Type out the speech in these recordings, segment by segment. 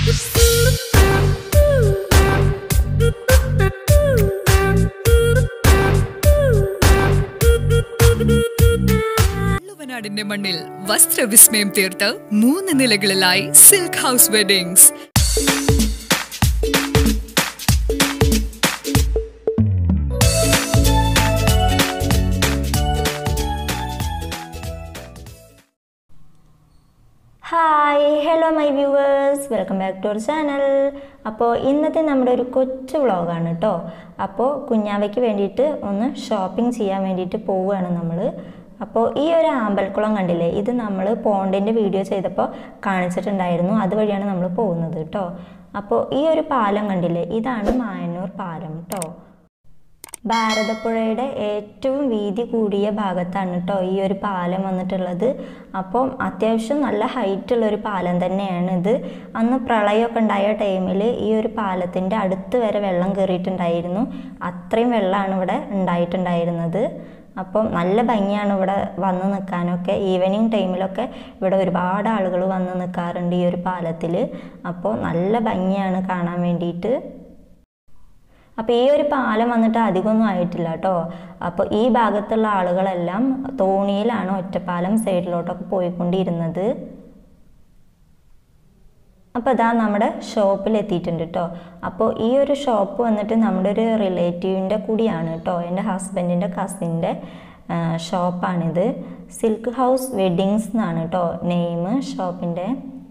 വള്ളുവനാടിന്റെ മണ്ണിൽ വസ്ത്രവിസ്മയം തീർത്ത് മൂന്ന് നിലകളിലായി silk house weddings hi hello my viewers welcome back to our channel അപ്പോൾ ഇന്നത്തെ നമ്മുടെ ഒരു കൊച്ചു വ്ളോഗാണ് കേട്ടോ അപ്പോൾ കുഞ്ഞാവയ്ക്ക് വേണ്ടിയിട്ട് ഒന്ന് ഷോപ്പിംഗ് ചെയ്യാൻ വേണ്ടിയിട്ട് പോവുകയാണ് നമ്മൾ അപ്പോൾ ഈ ഒരു ആമ്പൽക്കുളം കണ്ടില്ലേ ഇത് നമ്മൾ പോണ്ടിൻ്റെ വീഡിയോ ചെയ്തപ്പോൾ കാണിച്ചിട്ടുണ്ടായിരുന്നു അതുവഴിയാണ് നമ്മൾ പോകുന്നത് കേട്ടോ അപ്പോൾ ഈ ഒരു പാലം കണ്ടില്ലേ ഇതാണ് മായന്നൂർ പാലം കേട്ടോ ഭാരതപ്പുഴയുടെ ഏറ്റവും വീതി കൂടിയ ഭാഗത്താണ് കേട്ടോ ഈ ഒരു പാലം വന്നിട്ടുള്ളത് അപ്പം അത്യാവശ്യം നല്ല ഹൈറ്റ് ഉള്ള ഒരു പാലം തന്നെയാണ് ഇത് അന്ന് പ്രളയമൊക്കെ ഉണ്ടായ ടൈമിൽ ഈ ഒരു പാലത്തിൻ്റെ അടുത്ത് വരെ വെള്ളം കയറിയിട്ടുണ്ടായിരുന്നു അത്രയും വെള്ളമാണ് ഇവിടെ ഉണ്ടായിട്ടുണ്ടായിരുന്നത് അപ്പം നല്ല ഭംഗിയാണ് ഇവിടെ വന്ന് നിൽക്കാനൊക്കെ ഈവനിങ് ടൈമിലൊക്കെ ഇവിടെ ഒരുപാട് ആളുകൾ വന്ന് നിൽക്കാറുണ്ട് ഈ ഒരു പാലത്തിൽ അപ്പോൾ നല്ല ഭംഗിയാണ് കാണാൻ വേണ്ടിയിട്ട് അപ്പോൾ ഈ ഒരു പാലം വന്നിട്ട് അധികമൊന്നും ആയിട്ടില്ല കേട്ടോ അപ്പോൾ ഈ ഭാഗത്തുള്ള ആളുകളെല്ലാം തോണിയിലാണ് ഒറ്റപ്പാലം സൈഡിലോട്ടൊക്കെ പോയിക്കൊണ്ടിരുന്നത് അപ്പോൾ ഇതാ നമ്മുടെ ഷോപ്പിൽ എത്തിയിട്ടുണ്ട് കേട്ടോ അപ്പോൾ ഈ ഒരു ഷോപ്പ് വന്നിട്ട് നമ്മുടെ ഒരു റിലേറ്റീവിൻ്റെ കൂടിയാണ് കേട്ടോ എൻ്റെ ഹസ്ബൻഡിൻ്റെ കസിൻ്റെ ഷോപ്പാണിത് സിൽക്ക് ഹൗസ് വെഡിങ്സ് എന്നാണ് കേട്ടോ നെയിം ഷോപ്പിൻ്റെ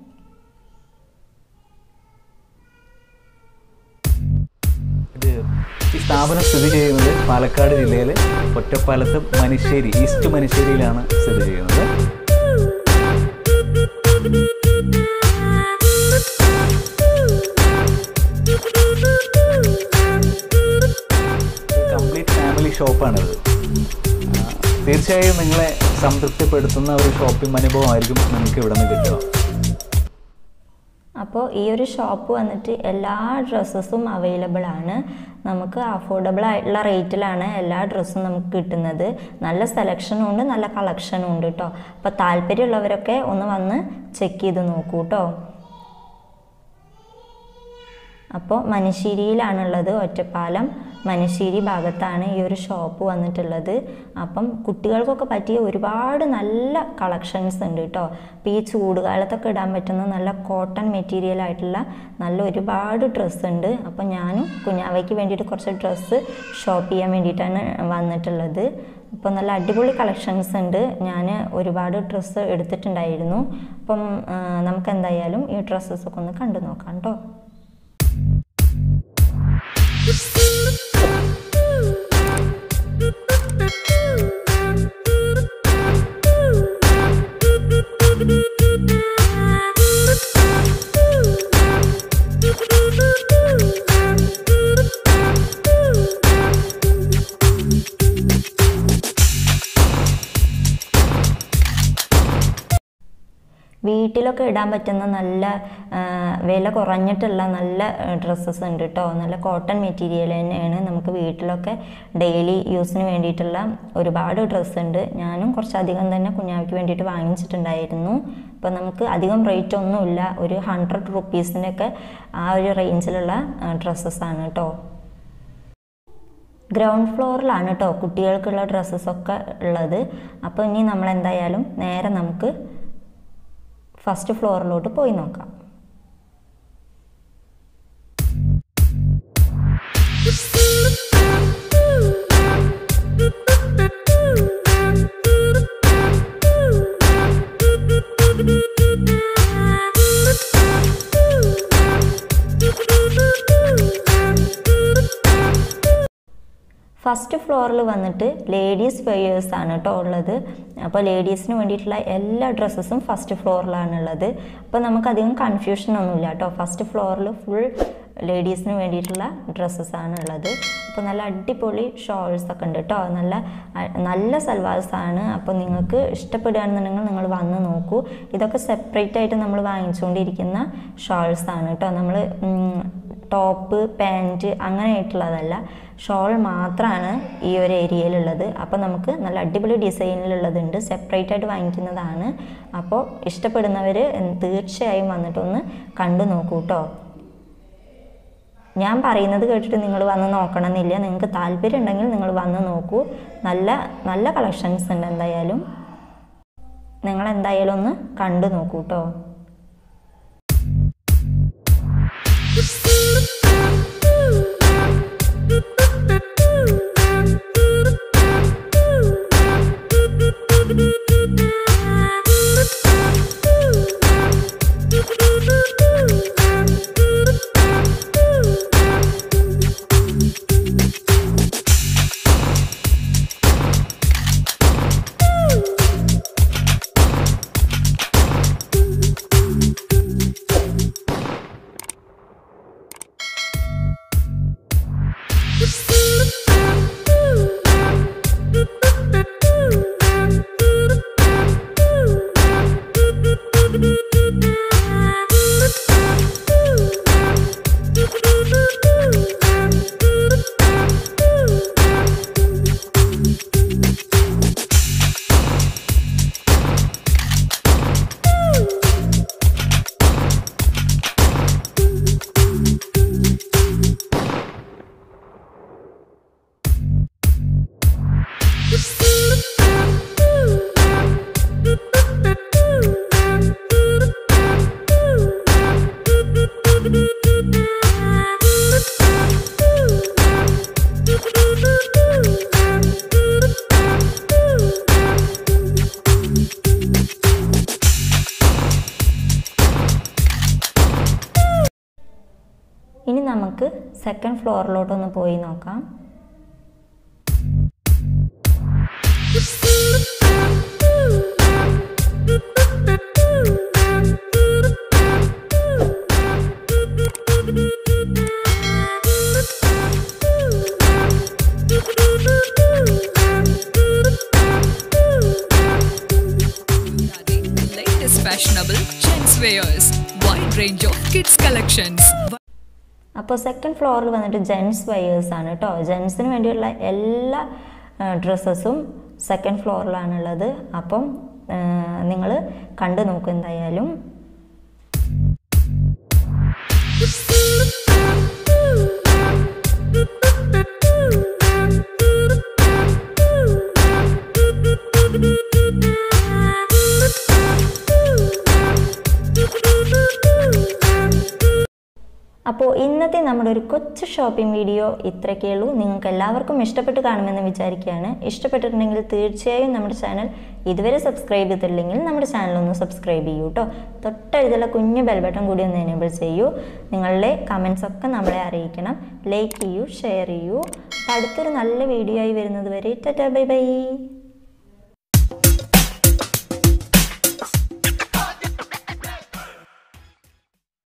ഇത് ഈ സ്ഥാപനം സ്ഥിതി ചെയ്യുന്നത് പാലക്കാട് ജില്ലയിലെ ഒറ്റപ്പാലത്ത് മനുശ്ശേരി ഈസ്റ്റ് മനുശ്ശേരിയിലാണ് സ്ഥിതി ചെയ്യുന്നത് കംപ്ലീറ്റ് ഫാമിലി ഷോപ്പാണിത് ആ, തീർച്ചയായും നിങ്ങളെ സംതൃപ്തിപ്പെടുത്തുന്ന ഒരു ഷോപ്പിംഗ് അനുഭവമായിരിക്കും നിങ്ങൾക്ക് ഇവിടെ നിന്ന് കിട്ടുക അപ്പോൾ ഈ ഒരു ഷോപ്പ് വന്നിട്ട് എല്ലാ ഡ്രസ്സസും അവൈലബിൾ ആണ് നമുക്ക് അഫോർഡബിൾ ആയിട്ടുള്ള റേറ്റിലാണ് എല്ലാ ഡ്രസ്സും നമുക്ക് കിട്ടുന്നത് നല്ല സെലക്ഷനും ഉണ്ട് നല്ല കളക്ഷനും ഉണ്ട് കേട്ടോ അപ്പോൾ താല്പര്യമുള്ളവരൊക്കെ ഒന്ന് വന്ന് ചെക്ക് ചെയ്ത് നോക്കൂ കേട്ടോ അപ്പോൾ മനശ്ശേരിയിലാണുള്ളത് ഒറ്റപ്പാലം മനശ്ശേരി ഭാഗത്താണ് ഈ ഒരു ഷോപ്പ് വന്നിട്ടുള്ളത് അപ്പം കുട്ടികൾക്കൊക്കെ പറ്റിയ ഒരുപാട് നല്ല കളക്ഷൻസ് ഉണ്ട് കേട്ടോ അപ്പോൾ ഈ ചൂടുകാലത്തൊക്കെ ഇടാൻ പറ്റുന്ന നല്ല കോട്ടൺ മെറ്റീരിയൽ ആയിട്ടുള്ള നല്ല ഒരുപാട് ഡ്രസ്സ് ഉണ്ട് അപ്പം ഞാനും കുഞ്ഞാവയ്ക്ക് വേണ്ടിയിട്ട് കുറച്ച് ഡ്രസ്സ് ഷോപ്പ് ചെയ്യാൻ വേണ്ടിയിട്ടാണ് വന്നിട്ടുള്ളത് അപ്പോൾ നല്ല അടിപൊളി കളക്ഷൻസ് ഉണ്ട് ഞാൻ ഒരുപാട് ഡ്രസ്സ് എടുത്തിട്ടുണ്ടായിരുന്നു അപ്പം ആ, നമുക്ക് എന്തായാലും ഈ ഡ്രസ്സസൊക്കെ ഒന്ന് കണ്ടു നോക്കാം കേട്ടോ വീട്ടിലൊക്കെ ഇടാൻ പറ്റുന്ന നല്ല ആ, വില കുറഞ്ഞിട്ടുള്ള നല്ല ഡ്രസ്സസ് ഉണ്ട് കേട്ടോ നല്ല കോട്ടൺ മെറ്റീരിയൽ തന്നെയാണ് നമുക്ക് വീട്ടിലൊക്കെ ഡെയിലി യൂസിന് വേണ്ടിയിട്ടുള്ള ഒരുപാട് ഡ്രസ്സ് ഉണ്ട് ഞാനും കുറച്ചധികം തന്നെ കുഞ്ഞാവിക്ക് വേണ്ടിയിട്ട് വാങ്ങിച്ചിട്ടുണ്ടായിരുന്നു അപ്പോൾ നമുക്ക് അധികം റേറ്റ് ഒന്നുമില്ല ഒരു ഹൺഡ്രഡ് റുപ്പീസിൻ്റെയൊക്കെ ആ ഒരു റേഞ്ചിലുള്ള ഡ്രസ്സസ് ആണ് കേട്ടോ ഗ്രൗണ്ട് ഫ്ലോറിലാണ് കേട്ടോ കുട്ടികൾക്കുള്ള ഡ്രസ്സസ് ഒക്കെ ഉള്ളത് അപ്പോൾ ഇനി നമ്മൾ എന്തായാലും നേരെ നമുക്ക് ഫസ്റ്റ് ഫ്ലോറിലോട്ട് പോയി നോക്കാം ഫസ്റ്റ് ഫ്ലോറിൽ വന്നിട്ട് ലേഡീസ് വെയേഴ്സ് ആണ് കേട്ടോ ഉള്ളത് അപ്പോൾ ലേഡീസിന് വേണ്ടിയിട്ടുള്ള എല്ലാ ഡ്രസ്സസും ഫസ്റ്റ് ഫ്ലോറിലാണ് ഉള്ളത് അപ്പോൾ നമുക്കധികം കൺഫ്യൂഷൻ ഒന്നുമില്ല കേട്ടോ ഫസ്റ്റ് ഫ്ലോറിൽ ഫുൾ ലേഡീസിന് വേണ്ടിയിട്ടുള്ള ഡ്രസ്സസ് ആണ് ഉള്ളത് അപ്പോൾ നല്ല അടിപൊളി ഷോൾസ് ഒക്കെ ഉണ്ട് കേട്ടോ നല്ല അ- നല്ല സൽവാർസ് ആണ് അപ്പോൾ നിങ്ങൾക്ക് ഇഷ്ടപ്പെടുകയാണെന്നുണ്ടെങ്കിൽ നിങ്ങൾ വന്ന് നോക്കൂ ഇതൊക്കെ സെപ്പറേറ്റ് ആയിട്ട് നമ്മൾ വാങ്ങിച്ചുകൊണ്ടിരിക്കുന്ന ഷോൾസ് ആണ് കേട്ടോ നമ്മൾ ടോപ്പ് പാൻറ്റ് അങ്ങനെയായിട്ടുള്ളതല്ല ഷോൾ മാത്രമാണ് ഈ ഒരു ഏരിയയിലുള്ളത് അപ്പോൾ നമുക്ക് നല്ല അടിപൊളി ഡിസൈനിലുള്ളതുണ്ട് സെപ്പറേറ്റ് ആയിട്ട് വാങ്ങിക്കുന്നതാണ് അപ്പോൾ ഇഷ്ടപ്പെടുന്നവർ തീർച്ചയായും വന്നിട്ടൊന്ന് കണ്ടു നോക്കൂ കേട്ടോ ഞാൻ പറയുന്നത് കേട്ടിട്ട് നിങ്ങൾ വന്ന് നോക്കണമെന്നില്ല നിങ്ങൾക്ക് താല്പര്യം ഉണ്ടെങ്കിൽ നിങ്ങൾ വന്ന് നോക്കൂ നല്ല നല്ല കളക്ഷൻസ് ഉണ്ട് എന്തായാലും നിങ്ങൾ എന്തായാലും ഒന്ന് കണ്ടു നോക്കൂ കേട്ടോ ഇനി നമുക്ക് സെക്കൻഡ് ഫ്ലോറിലോട്ടൊന്ന് പോയി നോക്കാം latest fashionable gents wears, wide range of kids collections. അപ്പോൾ സെക്കൻഡ് ഫ്ലോറിൽ വന്നിട്ട് ജെൻസ് വയേഴ്സ് ആണ് കേട്ടോ ജെൻസിന് വേണ്ടിയുള്ള എല്ലാ ഡ്രസ്സസും സെക്കൻഡ് ഫ്ലോറിലാണുള്ളത് അപ്പം നിങ്ങൾ കണ്ടു നോക്കും എന്തായാലും അപ്പോൾ ഇന്നത്തെ നമ്മുടെ ഒരു കൊച്ചു ഷോപ്പിംഗ് വീഡിയോ ഇത്രയൊക്കെ ഉള്ളൂ നിങ്ങൾക്ക് എല്ലാവർക്കും ഇഷ്ടപ്പെട്ട് കാണുമെന്ന് വിചാരിക്കുകയാണ് ഇഷ്ടപ്പെട്ടിട്ടുണ്ടെങ്കിൽ തീർച്ചയായും നമ്മുടെ ചാനൽ ഇതുവരെ സബ്സ്ക്രൈബ് ചെയ്തിട്ടില്ലെങ്കിൽ നമ്മുടെ ചാനൽ ഒന്ന് സബ്സ്ക്രൈബ് ചെയ്യൂ കേട്ടോ തൊട്ടടുത്തുള്ള കുഞ്ഞു ബെൽബട്ടൺ കൂടി ഒന്ന് എനേബിൾ ചെയ്യൂ നിങ്ങളുടെ കമൻസ് ഒക്കെ നമ്മളെ അറിയിക്കണം ലൈക്ക് ചെയ്യൂ ഷെയർ ചെയ്യൂ അപ്പോൾ അടുത്തൊരു നല്ല വീഡിയോ ആയി വരുന്നത് വരെ ടാറ്റാ ബൈ ബൈ